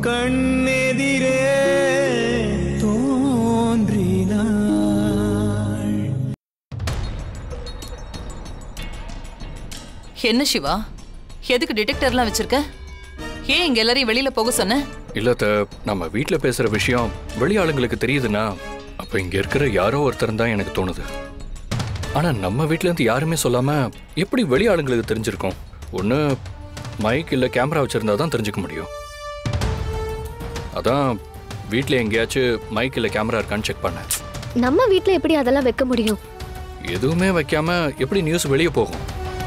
கண்ணெதிரே தோன்றினாள் என்ன சிவா எதுக்கு டிடெக்டர்லாம் வச்சிருக்க ஏன் இங்க எல்லாரையும் வெளியில போக சொன்ன இல்ல அத்தை, நம்ம வீட்ல பேசுற விஷயம் வெளி ஆளுங்களுக்கு தெரியுதுன்னா அப்ப இங்க இருக்கிற யாரோ ஒருத்தர் தான் எனக்கு தோணுது ஆனா நம்ம வீட்ல இருந்து யாருமே சொல்லாம எப்படி வெளி ஆளுங்களுக்கு தெரிஞ்சிருக்கும் ஒண்ணு மைக் இல்ல கேமரா வச்சிருந்தா தான் தெரிஞ்சுக்க முடியும் அதான் வீட்ல எங்கேயாச்சும் மைக் இல்ல கேமரா இருக்கான்னு செக் பண்ணேன் நம்ம வீட்ல எப்படி அதெல்லாம் வைக்க முடியும் எதுவுமே வைக்காம எப்படி நியூஸ் வெளியே போகும்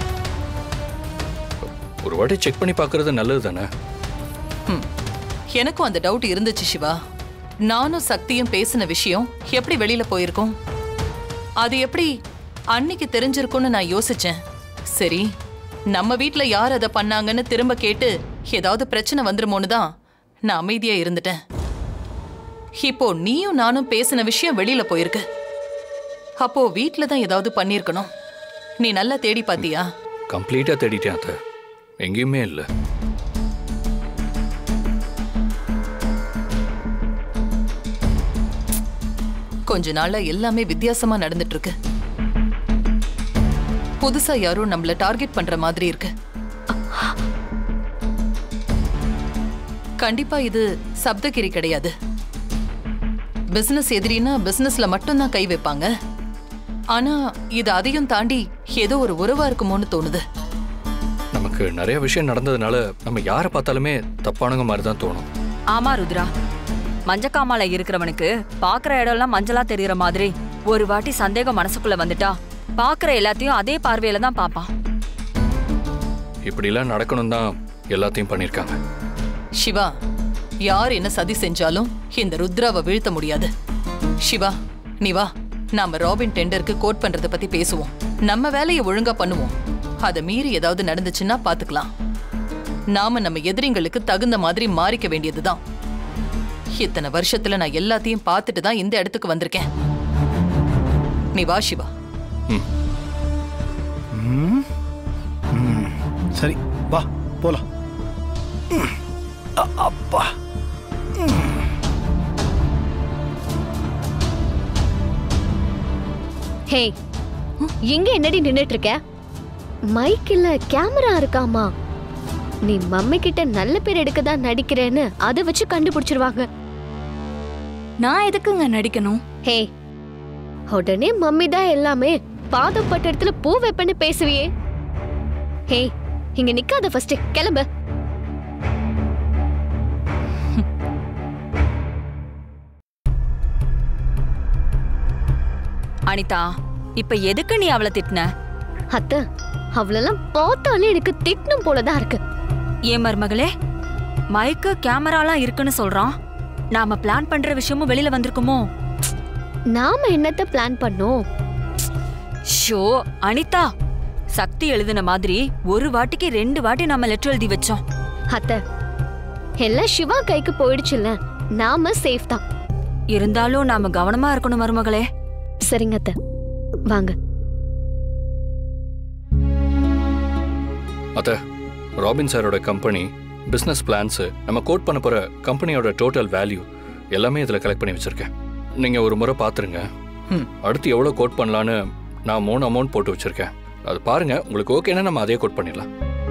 ஒரு வாட்டி செக் பண்ணி பார்க்கறது நல்லது தானே ம். எனக்கும் அந்த டவுட் இருந்துச்சு சிவா நானும் சக்தியும் பேசின விஷயம் எப்படி வெளியில போயிருக்கும் அது எப்படி அன்னைக்கு தெரிஞ்சிருக்கும்னு நான் யோசிச்சேன் சரி நம்ம வீட்ல யார் அதை பண்ணாங்கன்னு திரும்ப கேட்டு ஏதாவது பிரச்சனை வந்துருமோன்னு தான் நான் அமைதியா இருந்துட்டேன் இப்போ நீயும் நானும் பேசின விஷயம் வெளியில போயிருக்கு அப்போ வீட்ல தான் ஏதாவது பண்ணியிருக்கணும் நீ நல்லா தேடி பாத்தியா கம்ப்ளீட்டா தேடிட்டேன் அத்தை எங்கேயுமே இல்லை கொஞ்ச நாளா எல்லாமே வித்தியாசமா நடந்துட்டு இருக்கு புதுசா யாரும் நம்மள டார்கெட் பண்ற மாதிரி இருக்கு கண்டிப்பா இது சப்தகிரி கிடையாது பிசினஸ் எதிரினா பிசினஸ்ல மட்டும்தான் கை வைப்பாங்க ஆனா இது அதையும் தாண்டி ஏதோ ஒரு உறவா இருக்குமோன்னு தோணுது நமக்கு நிறைய விஷயம் நடந்ததுனால நம்ம யாரை பார்த்தாலுமே தப்பானவங்க மாதிரி தான் தோணும் ஆமா ருத்ரா மஞ்சக்காமால இருக்கிறவனுக்கு பாக்குற இடம்லாம் மஞ்சளா தெரியற மாதிரி ஒரு வாட்டி சந்தேகம் மனசுக்குள்ள வந்துட்டா பாக்குற எல்லாத்தையும் அதே பார்வையில தான் பாப்பான் இப்படிலாம் நடக்கணும் தான் எல்லாத்தையும் பண்ணியிருக்காங்க சிவா யார் என்ன சதி செஞ்சாலும் இந்த ருத்ராவை வீழ்த்த முடியாது சிவா நீ வா நாம ராபின் டெண்டருக்கு கோட் பண்றத பத்தி பேசுவோம் நம்ம வேலையை ஒழுங்கா பண்ணுவோம் அதை மீறி ஏதாவது நடந்துச்சுன்னா பாத்துக்கலாம் நாம நம்ம எதிரிங்களுக்கு தகுந்த மாதிரி மாறிக்க வேண்டியதுதான் இத்தனை வருஷத்துல நான் எல்லாத்தையும் பார்த்துட்டு தான் இந்த இடத்துக்கு வந்திருக்கேன் நீ வா சிவா சரி வா போலாம் ம். அ- அப்பா ஹே எங்க என்னடி நின்னுட்டு இருக்க மைக் இல்ல கேமரா இருக்காமா நீ மம்மி கிட்ட நல்ல பேர் எடுக்க தான் நடிக்கிறேன்னு அதை வச்சு கண்டுபிடிச்சிருவாங்க நான் எதுக்குங்க நடிக்கணும் ஹே உடனே மம்மி தான் எல்லாமே பாதப்பட்ட இடத்துல பூ வைப்பேன்னு பேசுவியே ஹே இங்க நிக்காத ஃபர்ஸ்ட் கிளம்பு அனிதா இப்ப எதுக்கு நீ அவளை திட்டின அத்தை அவளெல்லாம் பார்த்தாலே எனக்கு திட்டணும் போலதான் இருக்கு ஏன் மருமகளே மைக்கு கேமராலாம் இருக்குன்னு சொல்றான் நாம பிளான் பண்ற விஷயமும் வெளியில வந்திருக்குமோ நாம என்னத்த பிளான் பண்ணோம் ஷோ அனிதா சக்தி எழுதின மாதிரி ஒரு வாட்டிக்கு ரெண்டு வாட்டி நம்ம லெட்டர் எழுதி வச்சோம் அத்தை எல்லாம் சிவா கைக்கு போயிடுச்சுல்ல நாம சேஃப் தான் இருந்தாலும் நாம கவனமா இருக்கணும் மருமகளே சரிங்க அத்தை வாங்க அத்த ராபின் சாரோட கம்பெனி பிஸ்னஸ் பிளான்ஸு நம்ம கோட் பண்ண போகிற கம்பெனியோட டோட்டல் வேல்யூ எல்லாமே இதில் கலெக்ட் பண்ணி வச்சுருக்கேன் நீங்கள் ஒரு முறை பார்த்துருங்க ம். அடுத்து எவ்வளோ கோட் பண்ணலான்னு நான் மூணு அமௌண்ட் போட்டு வச்சுருக்கேன் அது பாருங்கள் உங்களுக்கு ஓகேன்னா நம்ம அதே கோட் பண்ணிடலாம்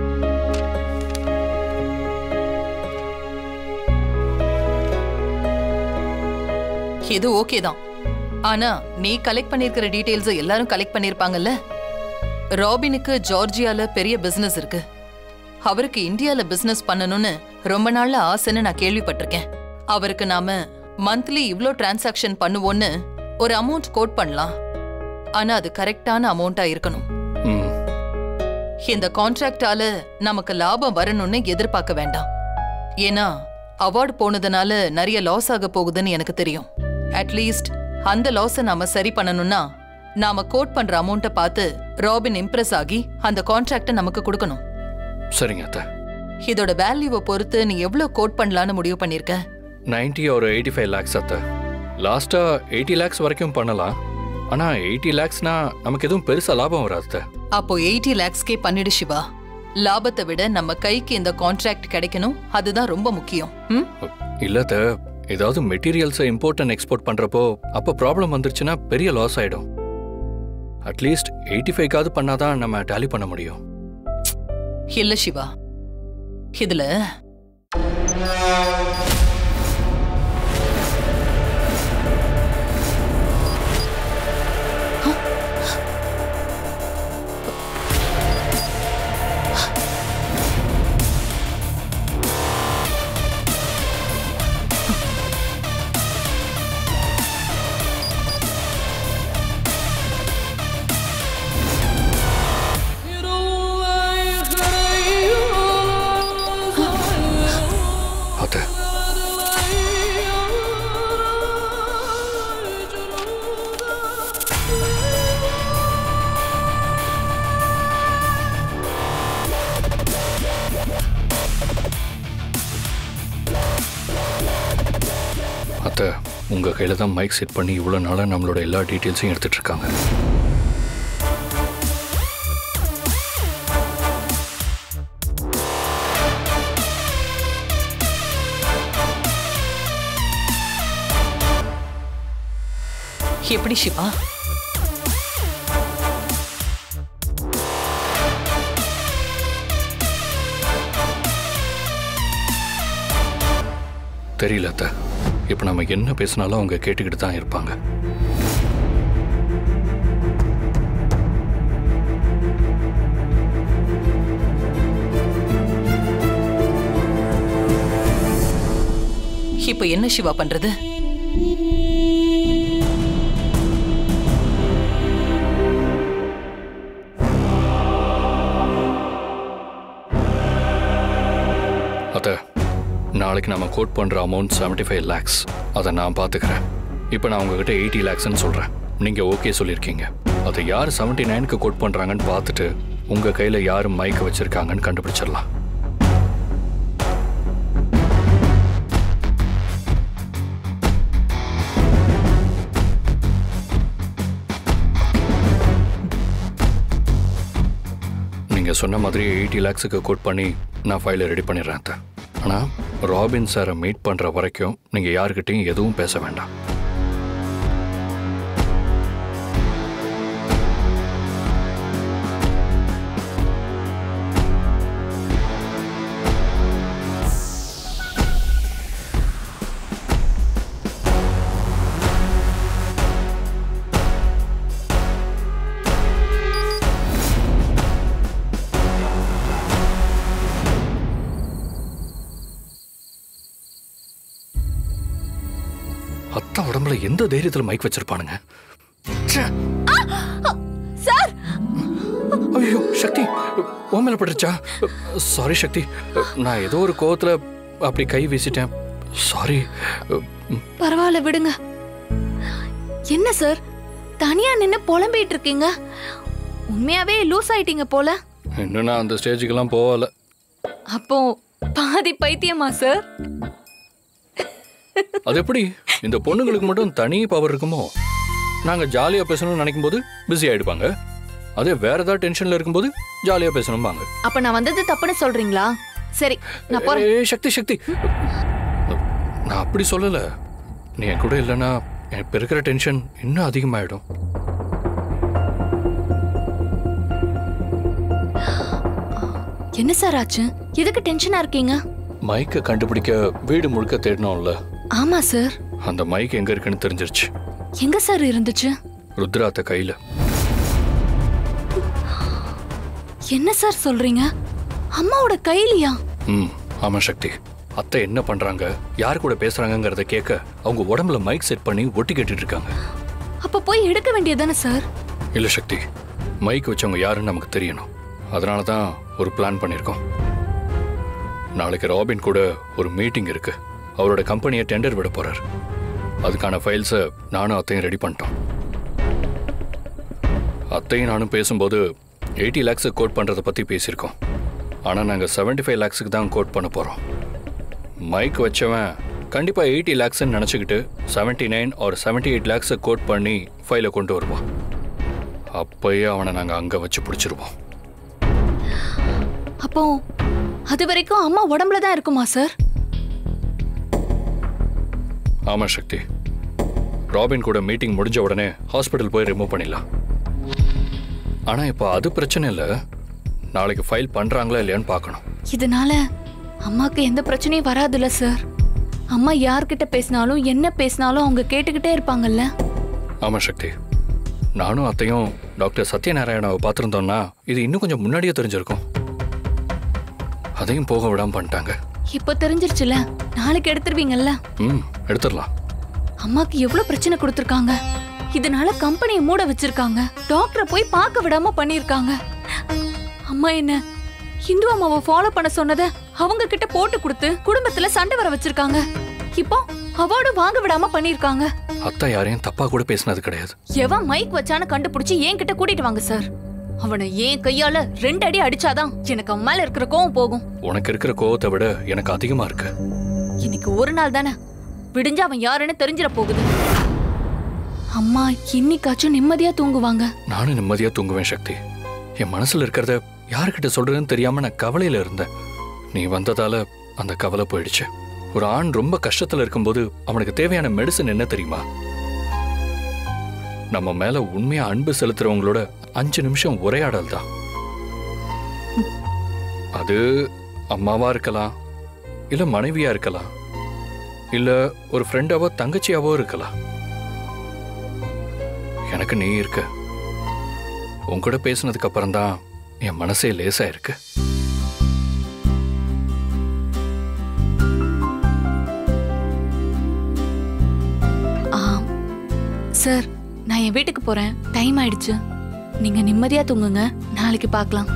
இது ஓகே தான் ஆனா நீ கலெக்ட் பண்ணிருக்கிற டீடைல்ஸ் எல்லாரும் கலெக்ட் பண்ணிருப்பாங்கல்ல ராபினுக்கு ஜார்ஜியால பெரிய பிசினஸ் இருக்கு அவருக்கு இந்தியால பிசினஸ் பண்ணணும்னு ரொம்ப நாள்ல ஆசைன்னு நான் கேள்விப்பட்டிருக்கேன் அவருக்கு நாம மந்த்லி இவ்ளோ டிரான்சாக்ஷன் பண்ணுவோன்னு ஒரு அமௌண்ட் கோட் பண்ணலாம் ஆனா அது கரெக்டான அமௌண்ட்டா இருக்கணும் ம் இந்த கான்ட்ராக்டால நமக்கு லாபம் வரணும்னு எதிர்பார்க்க வேண்டாம் ஏன்னா அவார்டு போனதுனால நிறைய லாஸ் ஆக போகுதுன்னு எனக்கு தெரியும் அட்லீஸ்ட் அந்த லாஸை நாம சரி பண்ணணும்னா நாம கோட் பண்ற அமௌண்ட்டை பார்த்து ராபின் இம்ப்ரெஸ் ஆகி அந்த கான்ட்ராக்டை நமக்கு கொடுக்கணும் சரிங்க அத்தை இதோட வேல்யூவை பொறுத்து நீ எவ்வளவு கோட் பண்ணலான்னு முடிவு பண்ணிருக்க 90 ஒரு எயிட்டி ஃபைவ் லேக்ஸ் அத்தை லாஸ்ட்டாக எயிட்டி லேக்ஸ் வரைக்கும் பண்ணலாம் ஆனால் எயிட்டி லேக்ஸ்னா நமக்கு எதுவும் பெருசாக லாபம் வராது அத்தை. அப்போ எயிட்டி லேக்ஸ்க்கே பண்ணிடு சிவா லாபத்தை விட நம்ம கைக்கு இந்த கான்ட்ராக்ட் கிடைக்கணும் அதுதான் ரொம்ப முக்கியம் ம் இல்லத்த ஏதாவது மெட்டீரியல்ஸை இம்போர்ட் அண்ட் எக்ஸ்போர்ட் பண்றப்போ அப்போ ப்ராப்ளம் வந்துருச்சுன்னா பெரிய லாஸ் ஆயிடும் அட்லீஸ்ட் எயிட்டி ஃபைவ்க்காவது பண்ணாதான் நம்ம டேலி பண்ண முடியும் இல்ல சிவா இதுல அத்த அத்த உங்க கையில தான் மைக் செட் பண்ணி இவ்வளவு நாளா நம்மளோட எல்லா டீட்டெயில்ஸையும் எடுத்துட்டு இருக்காங்க எப்படி சிவா தெரியல அத்த இப்போ நம்ம என்ன பேசினாலும் அவங்க கேட்டுக்கிட்டு தான் இருப்பாங்க இப்ப என்ன சிவா பண்றது அத்த நாளைக்கு நம்ம கோட் பண்ற அமௌண்ட் செவன்டி ஃபைவ் லேக்ஸ் அதை நான் பார்த்துக்கிறேன் இப்போ நான் உங்ககிட்ட எயிட்டி லேக்ஸ்னு சொல்றேன் நீங்க ஓகே சொல்லியிருக்கீங்க அதை யார் செவன்டி நைனுக்கு கோட் பண்றாங்கன்னு பார்த்துட்டு உங்க கையில யார் மைக் வச்சிருக்காங்கன்னு கண்டுபிடிச்சிடலாம் நீங்க சொன்ன மாதிரி எயிட்டி லேக்ஸுக்கு கோட் பண்ணி நான் ஃபைலை ரெடி பண்ணிடுறேன் அத்தை. ஆனா ராபின் சாரை மீட் பண்ற வரைக்கும் நீங்க யாருக்கிட்டையும் எதுவும் பேச வேண்டாம் அத்தா உடம்புல எந்த தைரியத்துல மைக் வச்சிருப்பானுங்க சார் ஐயோ சக்தி உன் மேல பட்டுருச்சா சாரி சக்தி நான் ஏதோ ஒரு கோவத்துல அப்படி கை வீசிட்டேன் சாரி பரவாயில்ல விடுங்க என்ன சார் தனியா நின்னு புலம்பிட்டு இருக்கீங்க உண்மையாவே லூஸ் ஆயிட்டீங்க போல இன்னும் நான் அந்த ஸ்டேஜுக்கெல்லாம் போகல அப்போ பாதி பைத்தியமா சார் அது எப்படி இந்த பொண்ணுங்களுக்கு மட்டும் தனி பவர் இருக்குமோ நாங்க ஜாலியா பேசணும்னு நினைக்கும் போது பிஸி ஆயிடுப்பாங்க அதே வேற ஏதாவது டென்ஷன்ல இருக்கும்போது ஜாலியா பேசணும்பாங்க அப்ப நான் வந்தது தப்புன்னு சொல்றீங்களா சரி நான் போறேன் ஏய், சக்தி சக்தி நான் அப்படி சொல்லல நீ என் கூட இல்லைன்னா எனக்கு இருக்கிற டென்ஷன் இன்னும் அதிகமாயிடும் என்ன சார் ஆச்சு எதுக்கு டென்ஷனா இருக்கீங்க மைக்கை கண்டுபிடிக்க வீடு முழுக்க தேடணும்ல ஆமா சார் அந்த மைக் எங்க இருக்குன்னு தெரிஞ்சிருச்சு எங்க சார் இருந்துச்சு ருத்ராத்த கையில என்ன சார் சொல்றீங்க அம்மாவோட கையிலயா ம் ஆமா சக்தி அத்தை என்ன பண்றாங்க யார் கூட பேசுறாங்கங்கிறத கேட்க அவங்க உடம்புல மைக் செட் பண்ணி ஒட்டி கேட்டுட்டு இருக்காங்க அப்ப போய் எடுக்க வேண்டியதானே சார் இல்ல சக்தி மைக் வச்சவங்க யாருன்னு நமக்கு தெரியணும் அதனால தான் ஒரு பிளான் பண்ணியிருக்கோம் நாளைக்கு ராபின் கூட ஒரு மீட்டிங் இருக்கு அவரோட கம்பெனியை டெண்டர் விட போறார் அதுக்கான ஃபைல்ஸை நானும் அத்தையும் ரெடி பண்ணிட்டோம் அத்தையும் நானும் பேசும்போது எயிட்டி லேக்ஸை கோட் பண்ணுறதை பற்றி பேசியிருக்கோம் ஆனால் நாங்கள் செவன்டி ஃபைவ் லேக்ஸுக்கு தான் கோட் பண்ண போகிறோம் மைக் வச்சவன் கண்டிப்பாக எயிட்டி லேக்ஸ்ன்னு நினச்சிக்கிட்டு செவன்ட்டி நைன் ஒரு செவன்ட்டி எயிட் லேக்ஸை கோட் பண்ணி ஃபைலை கொண்டு வருவான் அப்பயே அவனை நாங்கள் அங்கே வச்சு பிடிச்சிருவோம் அப்போ அது வரைக்கும் அம்மா உடம்புல தான் இருக்குமா சார் ஆமா சக்தி ராபின் கூட மீட்டிங் முடிஞ்ச உடனே ஹாஸ்பிட்டல் போய் ரிமூவ் பண்ணிடலாம் ஆனா இப்போ அது பிரச்சனை இல்லை நாளைக்கு ஃபைல் பண்றாங்களா இல்லையான்னு பார்க்கணும் இதனால அம்மாக்கு எந்த பிரச்சனையும் வராதுல்ல சார் அம்மா யார்கிட்ட பேசினாலும் என்ன பேசினாலும் அவங்க கேட்டுக்கிட்டே இருப்பாங்கல்ல ஆமா சக்தி நானும் அத்தையும் டாக்டர் சத்யநாராயணாவை பார்த்துருந்தோம்னா இது இன்னும் கொஞ்சம் முன்னாடியே தெரிஞ்சிருக்கும் அதையும் போக விடாம பண்ணிட்டாங்க இப்போ தெரிஞ்சிருச்சுல நாளைக்கு எடுத்துருவீங்கல்ல ம் எடுத்துடலாம் அம்மாக்கு எவ்வளவு பிரச்சனை கொடுத்துருக்காங்க இதனால கம்பெனியை மூட வச்சிருக்காங்க டாக்டரை போய் பார்க்க விடாம பண்ணிருக்காங்க அம்மா என்ன இந்து அம்மாவை ஃபாலோ பண்ண சொன்னத அவங்க கிட்ட போட்டு கொடுத்து குடும்பத்துல சண்டை வர வச்சிருக்காங்க இப்போ அவார்டு வாங்க விடாம பண்ணிருக்காங்க அத்தை யாரையும் தப்பா கூட பேசினது கிடையாது எவன் மைக் வச்சான கண்டுபிடிச்சு என் கிட்ட கூட்டிட்டு வாங்க சார் அவனை ஏன் கையால ரெண்டு அடி அடிச்சாதான் எனக்கு அவன் மேல இருக்கிற கோவம் போகும் உனக்கு இருக்கிற கோவத்தை விட எனக்கு அதிகமா இருக்கு இன்னைக்கு ஒரு நாள் தானே விடிஞ்சு அவன் யாருன்னு தெரிஞ்சிட போகுது அம்மா இன்னைக்காச்சும் நிம்மதியா தூங்குவாங்க நானும் நிம்மதியா தூங்குவேன் சக்தி என் மனசுல இருக்கிறத யாருக்கிட்ட சொல்றதுன்னு தெரியாம நான் கவலையில இருந்தேன் நீ வந்ததால அந்த கவலை போயிடுச்சு ஒரு ஆண் ரொம்ப கஷ்டத்துல இருக்கும்போது அவனுக்கு தேவையான மெடிசன் என்ன தெரியுமா நம்ம மேல உண்மையா அன்பு செலுத்துறவங்களோட அஞ்சு நிமிஷம் உரையாடல் தான் அது அம்மாவா இருக்கலாம் இல்ல மனைவியா இருக்கலாம் இல்ல ஒரு ஃப்ரெண்டாவோ தங்கச்சியாவோ இருக்கலாம் எனக்கு நீ இருக்க உன் கூட பேசுனதுக்கு அப்புறம் தான் என் மனசே லேசா இருக்கு ஆம் சார் நான் என் வீட்டுக்கு போறேன் டைம் ஆயிடுச்சு நீங்க நிம்மதியா தூங்குங்க நாளைக்கு பார்க்கலாம்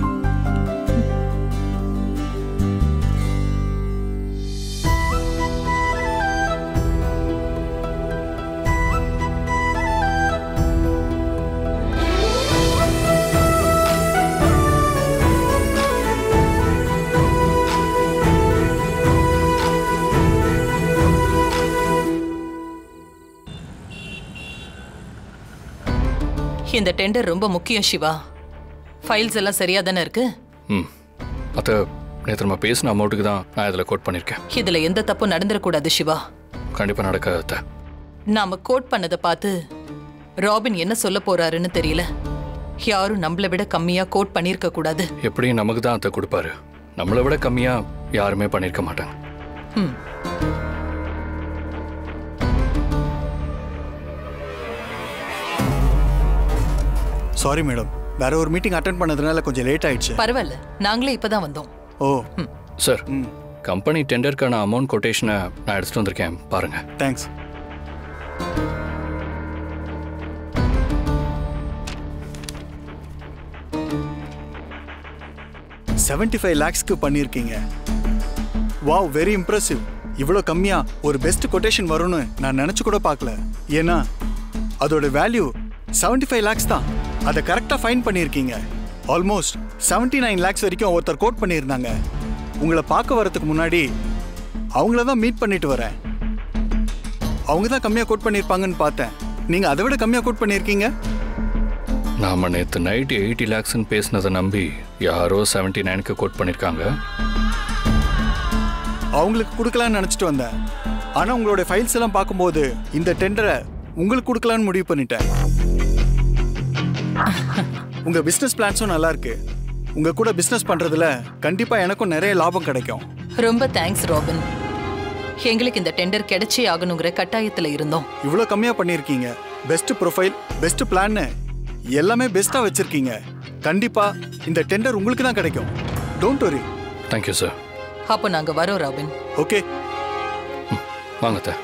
இந்த டெண்டர் ரொம்ப முக்கியம் சிவா ஃபைல்ஸ் எல்லாம் சரியா தானே இருக்கு ம் அத்த நேற்று நம்ம பேசின அமௌண்ட்டுக்கு தான் நான் இதில் கோட் பண்ணியிருக்கேன் இதுல எந்த தப்பும் நடந்துடக்கூடாது சிவா கண்டிப்பாக நடக்காது அத்தை நாம கோட் பண்ணதை பார்த்து ராபின் என்ன சொல்ல போறாருன்னு தெரியல யாரும் நம்மளை விட கம்மியா கோட் பண்ணிருக்க கூடாது எப்படியும் நமக்கு தான் அத்தை கொடுப்பாரு நம்மளை விட கம்மியாக யாருமே பண்ணியிருக்க மாட்டாங்க ம் சாரி மேடம் வேற ஒரு மீட்டிங் அட்டன் பண்ணதுனால கொஞ்சம் லேட் ஆயிடுச்சு பரவாயில்ல நாங்களே இப்பதான் வந்தோம் ஓ சார் ம் கம்பெனி டெண்டருக்கான அமௌண்ட் கொட்டேஷனை நான் எடுத்துகிட்டு வந்திருக்கேன் பாருங்க தேங்க்ஸ் செவன்டி ஃபைவ் லேக்ஸ்க்கு பண்ணியிருக்கீங்க வாவ் வெரி இம்ப்ரெசிவ் இவ்வளோ கம்மியா ஒரு பெஸ்ட் கொட்டேஷன் வரும்னு நான் நினச்சி கூட பார்க்கல ஏன்னா அதோட வேல்யூ செவன்டி ஃபைவ் லேக்ஸ் தான் அதை கரெக்டாக ஃபைன் பண்ணியிருக்கீங்க ஆல்மோஸ்ட் செவன்டி நைன் லேக்ஸ் வரைக்கும் ஒருத்தர் கோட் பண்ணியிருந்தாங்க உங்களை பார்க்க வரதுக்கு முன்னாடி அவங்கள தான் மீட் பண்ணிட்டு வரேன் அவங்க தான் கம்மியாக கோட் பண்ணியிருப்பாங்கன்னு பார்த்தேன் நீங்கள் அதை விட கம்மியாக கோட் பண்ணியிருக்கீங்க நாம நேற்று நைட்டு எயிட்டி லேக்ஸ்ன்னு பேசினதை நம்பி யாரோ செவன்ட்டி நைனுக்கு கோட் பண்ணியிருக்காங்க அவங்களுக்கு கொடுக்கலான்னு நினச்சிட்டு வந்தேன் ஆனால் உங்களோட ஃபைல்ஸ் எல்லாம் பார்க்கும்போது இந்த டெண்டரை உங்களுக்கு கொடுக்கலான்னு முடிவு பண்ணிட்டேன் உங்கள் பிஸ்னஸ் பிளான்ஸும் நல்லா இருக்கு உங்கள் கூட பிஸ்னஸ் பண்ணுறதுல கண்டிப்பாக எனக்கும் நிறைய லாபம் கிடைக்கும் ரொம்ப தேங்க்ஸ் ராபின் எங்களுக்கு இந்த டெண்டர் கிடைச்சே ஆகணுங்கிற கட்டாயத்துல இருந்தோம் இவ்வளோ கம்மியாக பண்ணியிருக்கீங்க பெஸ்ட் ப்ரொஃபைல் பெஸ்ட் பிளான்னு எல்லாமே பெஸ்ட்டாக வச்சுருக்கீங்க கண்டிப்பாக இந்த டெண்டர் உங்களுக்கு தான் கிடைக்கும் டோன்ட் வரி தேங்க்யூ சார் அப்போ நாங்க வரோம் ராபின் ஓகே வாங்க அத்தை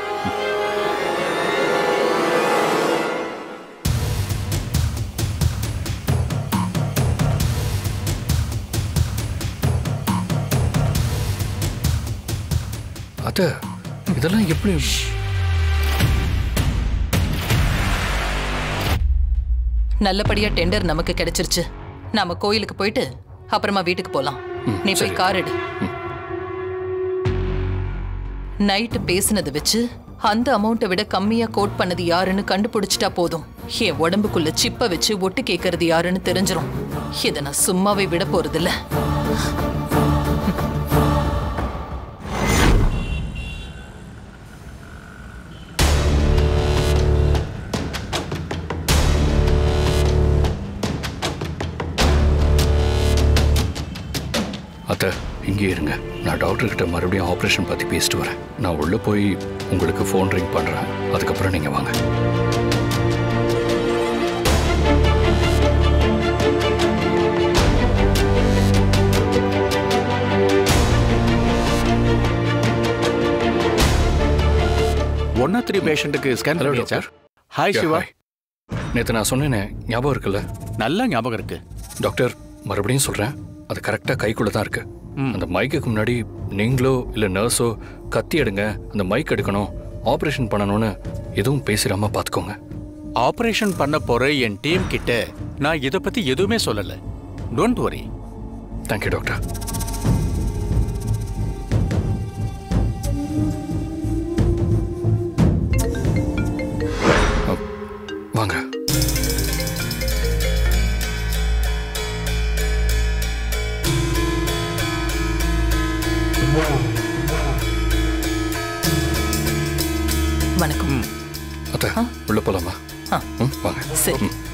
அத்தை இதெல்லாம் எப்படி நல்லபடியா டெண்டர் நமக்கு கிடைச்சிருச்சு நாம கோயிலுக்கு போயிட்டு அப்புறமா வீட்டுக்கு போலாம் ம், நீ போய் சரி. கார் எடு நைட்டு பேசுனது வச்சு அந்த அமௌண்ட்டை விட கம்மியா கோட் பண்ணது யாருன்னு கண்டுபிடிச்சிட்டா போதும் என் உடம்புக்குள்ள சிப்ப வச்சு ஒட்டு கேட்கறது யாருன்னு தெரிஞ்சிரும் இதை நான் சும்மாவே விட போறதில்ல அத்தை இங்கே இருங்க நான் டாக்டர் கிட்ட மறுபடியும் ஆப்ரேஷன் பற்றி பேசிட்டு வரேன் நான் உள்ளே போய் உங்களுக்கு ஃபோன் ரிங் பண்ணுறேன் அதுக்கப்புறம் நீங்கள் வாங்க ஒன் த்ரீ பேஷண்ட்டுக்கு ஸ்கேன் ஹலோ பண்ணியாச்சா டாக்டர் ஹாய் சிவா நேற்று நான் சொன்னேனே ஞாபகம் இருக்குல்ல நல்ல ஞாபகம் இருக்கு டாக்டர் மறுபடியும் சொல்கிறேன் அது கரெக்டாக கைக்குள்ள தான் இருக்கு ம். அந்த மைக்குக்கு முன்னாடி நீங்களோ இல்லை நர்ஸோ கத்தி எடுங்க அந்த மைக் எடுக்கணும் ஆப்ரேஷன் பண்ணணும்னு எதுவும் பேசிடாம பார்த்துக்கோங்க ஆபரேஷன் பண்ண போற என் டீம் கிட்ட நான் இத பத்தி எதுவுமே சொல்லல டோன்ட் வரி தேங்க்யூ டாக்டர் அ, வாங்க வணக்கம் அத்தை உள்ள போலாமா ஆ. ம், வாங்க சரி ம்.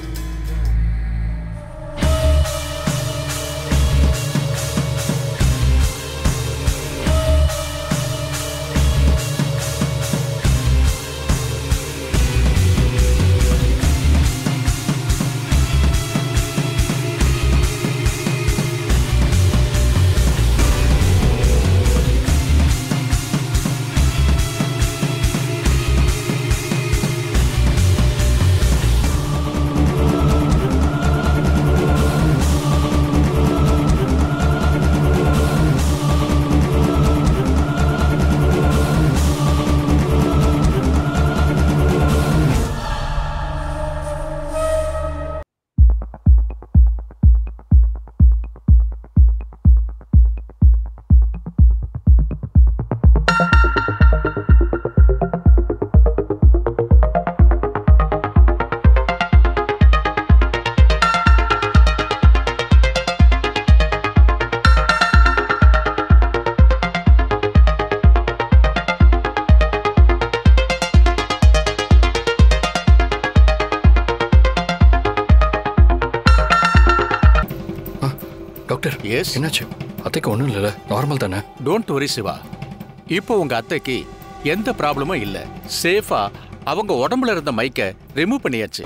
டாக்டர் எஸ் என்னாச்சு அத்தைக்கு ஒன்றும் இல்லைல்ல நார்மல் தானே டோன்ட் வரி சிவா இப்போ உங்க அத்தைக்கு எந்த ப்ராப்ளமும் இல்ல சேஃபா அவங்க உடம்புல இருந்த மைக்க ரிமூவ் பண்ணியாச்சு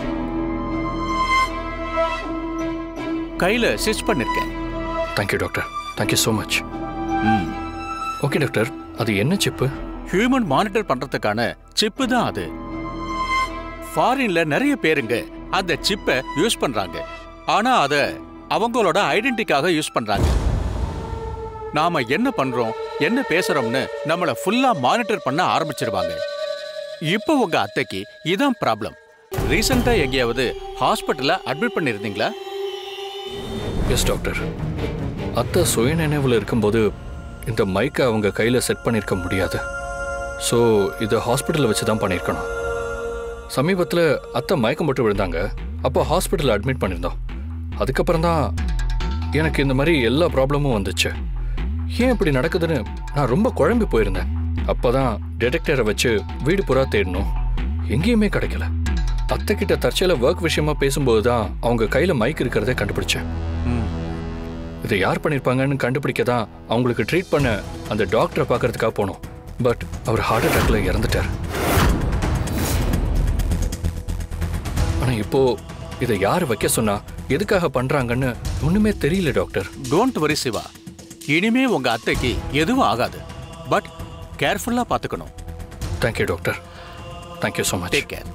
கையில ஸ்டிச் பண்ணிருக்கேன் thank you doctor thank you so much ம். ஓகே டாக்டர் அது என்ன சிப்பு ஹியூமன் மானிட்டர் பண்றதுக்கான சிப்பு தான் அது ஃபாரின்ல நிறைய பேருங்க அந்த சிப்பை யூஸ் பண்றாங்க ஆனா அத அவங்களோட ஐடென்டிக்காக யூஸ் பண்றாங்க நாம என்ன பண்றோம் என்ன பேசுறோம்னு நம்மள ஃபுல்லா மானிட்டர் பண்ண ஆரம்பிச்சிருவாங்க இப்போ உங்க அத்தைக்கு இதான் ப்ராப்ளம் ரீசெண்டா எங்கேயாவது ஹாஸ்பிட்டல்ல அட்மிட் பண்ணிருந்தீங்களா எஸ் டாக்டர் அத்தை சுய நினைவில் இருக்கும்போது இந்த மைக்கை அவங்க கையில் செட் பண்ணியிருக்க முடியாது ஸோ இதை ஹாஸ்பிட்டலில் வச்சு தான் பண்ணியிருக்கணும் சமீபத்தில் அத்தை மயக்கம் போட்டு விழுந்தாங்க அப்போ ஹாஸ்பிட்டலில் அட்மிட் பண்ணியிருந்தோம் அதுக்கப்புறம் தான் எனக்கு இந்த மாதிரி எல்லா ப்ராப்ளமும் வந்துச்சு ஏன் இப்படி நடக்குதுன்னு நான் ரொம்ப குழம்பி போயிருந்தேன் அப்போ தான் டிடெக்டரை வச்சு வீடு புறா தேடணும் எங்கேயுமே கிடைக்கல அத்தை கிட்ட தற்செயல ஒர்க் விஷயமா பேசும்போது தான் அவங்க கையில் மைக் இருக்கிறதே கண்டுபிடிச்சேன் ம். இதை யார் பண்ணியிருப்பாங்கன்னு கண்டுபிடிக்க தான் அவங்களுக்கு ட்ரீட் பண்ண அந்த டாக்டரை பார்க்கறதுக்காக போனோம் பட் அவர் ஹார்ட் அட்டாக்ல இறந்துட்டார் ஆனால் இப்போ இதை யார் வைக்க சொன்னா எதுக்காக பண்றாங்கன்னு ஒண்ணுமே தெரியல டாக்டர் டோன்ட் வரி சிவா இனிமே உங்க அத்தைக்கு எதுவும் ஆகாது பட் கேர்ஃபுல்லா பாத்துக்கணும் thank you doctor thank you so much take care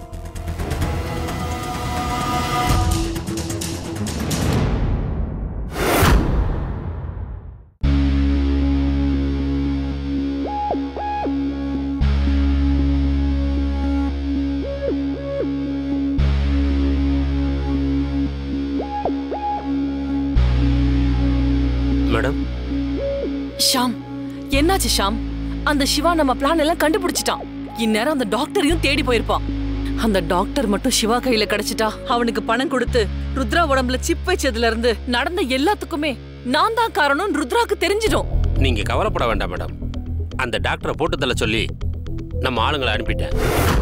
madam Sham என்னாச்சு ஷாம் அந்த சிவா நம்ம பிளான் எல்லாம் கண்டுபிடிச்சிட்டான் இந்நேரம் அந்த டாக்டரையும் தேடி போயிருப்பான் அந்த டாக்டர் மட்டும் சிவா கையில கிடைச்சிட்டா அவனுக்கு பணம் கொடுத்து ருத்ரா உடம்புல சிப் வச்சதுல இருந்து நடந்த எல்லாத்துக்குமே நான் தான் காரணம் ருத்ராக்கு தெரிஞ்சிடும் நீங்க கவலைப்பட வேண்டாம் மேடம் அந்த டாக்டரை போட்டு தள்ள சொல்லி நம்ம ஆளுங்களை அனுப்பிட்டேன்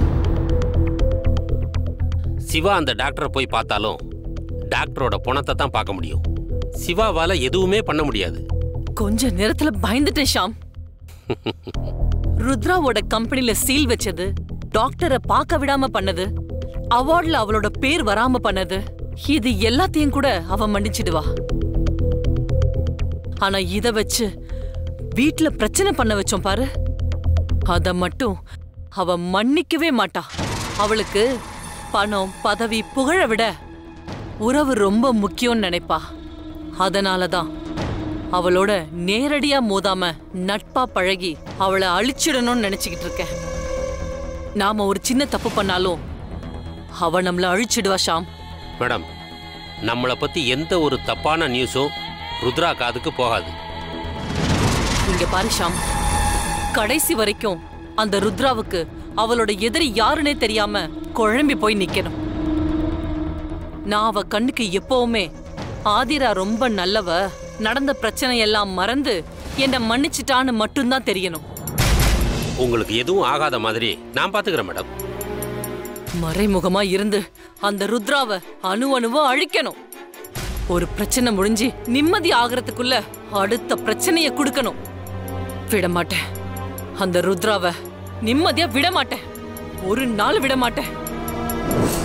சிவா அந்த டாக்டரை போய் பார்த்தாலும் டாக்டரோட பணத்தை தான் பார்க்க முடியும் சிவாவால எதுவுமே பண்ண முடியாது கொஞ்ச நேரத்துல பயந்துட்டேன் ஷாம் ருத்ராவோட கம்பெனில சீல் வச்சது டாக்டரை பார்க்க விடாம பண்ணது அவார்ட்ல அவளோட பேர் வராம பண்ணது இது எல்லாத்தையும் கூட அவ மன்னிச்சிடுவா ஆனா இத வச்சு வீட்ல பிரச்சனை பண்ண வச்சோம் பாரு அத மட்டும் அவ மன்னிக்கவே மாட்டா அவளுக்கு பணம் பதவி புகழ விட உறவு ரொம்ப முக்கியம்னு நினைப்பா அதனாலதான் அவளோட நேரடியா மோதாம நட்பா பழகி அவளை அழிச்சிடணும்னு நினைச்சுக்கிட்டு இருக்கேன் நாம ஒரு சின்ன தப்பு பண்ணாலும் அவ நம்மள அழிச்சிடுவா ஷாம் மேடம் நம்மளை பத்தி எந்த ஒரு தப்பான நியூஸும் ருத்ரா காதுக்கு போகாது இங்க பாரு ஷாம் கடைசி வரைக்கும் அந்த ருத்ராவுக்கு அவளோட எதிரி யாருன்னே தெரியாம குழம்பி போய் நிக்கணும் நான் அவ கண்ணுக்கு எப்பவுமே ஆதிரா ரொம்ப நல்லவ நடந்த பிரச்சனை எல்லாம் மறந்து என்னை மன்னிச்சிட்டான்னு மட்டும்தான் தெரியணும் உங்களுக்கு எதுவும் ஆகாத மாதிரி நான் பாத்துக்கிறேன் மேடம் மறைமுகமா இருந்து அந்த ருத்ராவை அணு அணுவா அழிக்கணும் ஒரு பிரச்சனை முடிஞ்சு நிம்மதி ஆகிறதுக்குள்ள அடுத்த பிரச்சனைய கொடுக்கணும் விட மாட்டேன் அந்த ருத்ராவை நிம்மதியா விட மாட்டேன் ஒரு நாள் விட மாட்டேன்